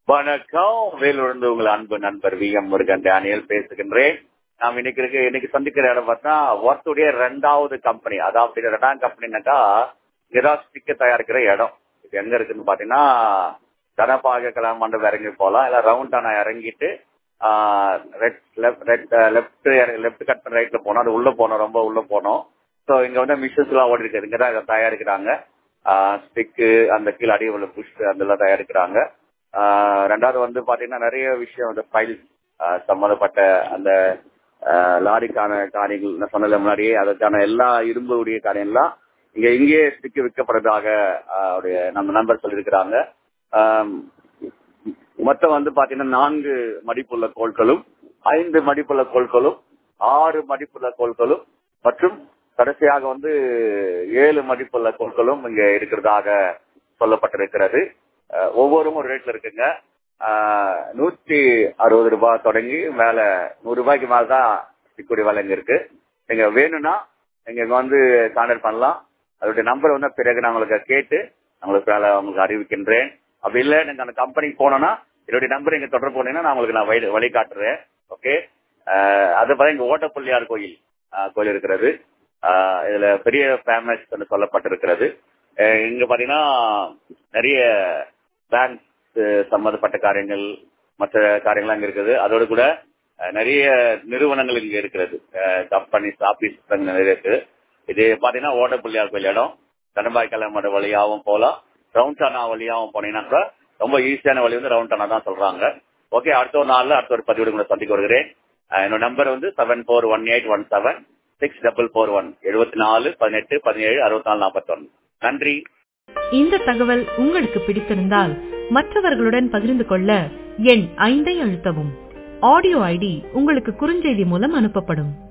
வணக்கம் வேலூர்ந்து உங்கள் அன்பு நண்பர் வி எம் முருகன் டேனியல் பேசுகின்றேன் நாம் இன்னைக்கு இருக்கு இன்னைக்கு சந்திக்கிற இடம் பார்த்தா ஒர்த்துடைய ரெண்டாவது கம்பெனி அதாவது ரெண்டாம் கம்பெனினாக்கா இங்கதான் ஸ்டிக்க தயாரிக்கிற இடம் இது எங்க இருக்குன்னு பாத்தீங்கன்னா தனபாக கலாம் மண்டபம் இறங்கி போகலாம் இல்ல ரவுண்டானா இறங்கிட்டு லெஃப்ட் லெஃப்ட் கட் பண்ண ரைட்ல போனோம் அது உள்ள போனோம் ரொம்ப உள்ள போனோம் ஸோ இங்க வந்து மிஷின்ஸ் எல்லாம் ஓடி இருக்குது இங்க தான் இதை தயாரிக்கிறாங்க ஸ்டிக்கு அந்த கீழே அடி உள்ள புஷ் அதெல்லாம் தயாரிக்கிறாங்க ஆஹ் ரெண்டாவது வந்து பாத்தீங்கன்னா நிறைய விஷயம் அந்த ஃபைல் சம்மந்தப்பட்ட அந்த ஆஹ் லாரிக்கான காரியங்கள் நான் சொன்னது முன்னாடியே அதற்கான எல்லா இரும்புடைய காரியம்லாம் இங்க இங்கேயே ஸ்டிக்கு விற்கப்படுறதாக ஆஹ் அவருடைய நம்ம நண்பர் சொல்லியிருக்கிறாங்க ஆஹ் மொத்தம் வந்து பாத்தீங்கன்னா நான்கு மடிப்புள்ள கோள்களும் ஐந்து மடிப்புள்ள கோள்களும் ஆறு மடிப்புள்ள கோள்களும் மற்றும் கடைசியாக வந்து ஏழு மதிப்புள்ள கோள்களும் இங்க இருக்கிறதாக சொல்லப்பட்டிருக்கிறது அஹ் ஒவ்வொரும் ஒரு ரேட்ல இருக்குங்க ஆஹ் நூத்தி அறுபது ரூபாய் தொடங்கி மேல நூறு ரூபாய்க்கு மேலதான் சிக்குடி விலை இங்க இருக்கு நீங்க வேணும்னா நீங்க இங்க வந்து கான்டாக்ட் பண்ணலாம் அதோடைய நம்பர் வந்து பிறகு நான் உங்களுக்கு கேட்டு உங்களுக்கு வேலை உங்களுக்கு அறிவிக்கின்றேன் அப்படி இல்லை நீங்க அந்த கம்பெனிக்கு போனோம்னா என்னுடைய நம்பர் இங்க தொடர்பு போனீங்கன்னா நான் உங்களுக்கு நான் வழி வழிகாட்டுறேன் ஓகே அது பார்த்தா இங்க ஓட்டப்புள்ளியார் கோயில் ஆஹ் கோயில் இருக்கிறது ஆஹ் இதுல பெரிய ஃபேமஸ் சொல்லப்பட்டிருக்கிறது அஹ் இங்க பாத்தீங்கன்னா நிறைய பேங்க் சம்பந்தப்பட்ட காரியங்கள் மற்ற காரியங்கள்லாம் இங்க இருக்குது அதோடு கூட அஹ் நிறைய நிறுவனங்கள் இங்க இருக்கிறது கம்பெனிஸ் ஆபீஸ் நிறைய இருக்கு இது பாத்தீங்கன்னா ஓடப்புள்ளியார் கோயில் இடம் தனபாய் கல்யாண வழியாகவும் போகலாம் ரவுண்டானா வழியாகவும் போனீங்கன்னா கூட ரொம்ப ஈஸியான வழி வந்து ரவுண்டானா தான் சொல்றாங்க ஓகே அடுத்த ஒரு நாள்ல அடுத்த ஒரு பதிவு உங்களை சந்திக்க வருகிறேன் அஹ் என்னோட நம்பர் வந்து seven four one eight one seven six double four one எழுபத்தி நாலு பதினெட்டு பதினேழு அறுபத்தி நாலு நாற்பத்தி நன்றி இந்த தகவல் உங்களுக்கு பிடித்திருந்தால் மற்றவர்களுடன் பகிர்ந்து கொள்ள எண் ஐந்தை அழுத்தவும் ஆடியோ ஐடி உங்களுக்கு குறுஞ்செய்தி மூலம் அனுப்பப்படும்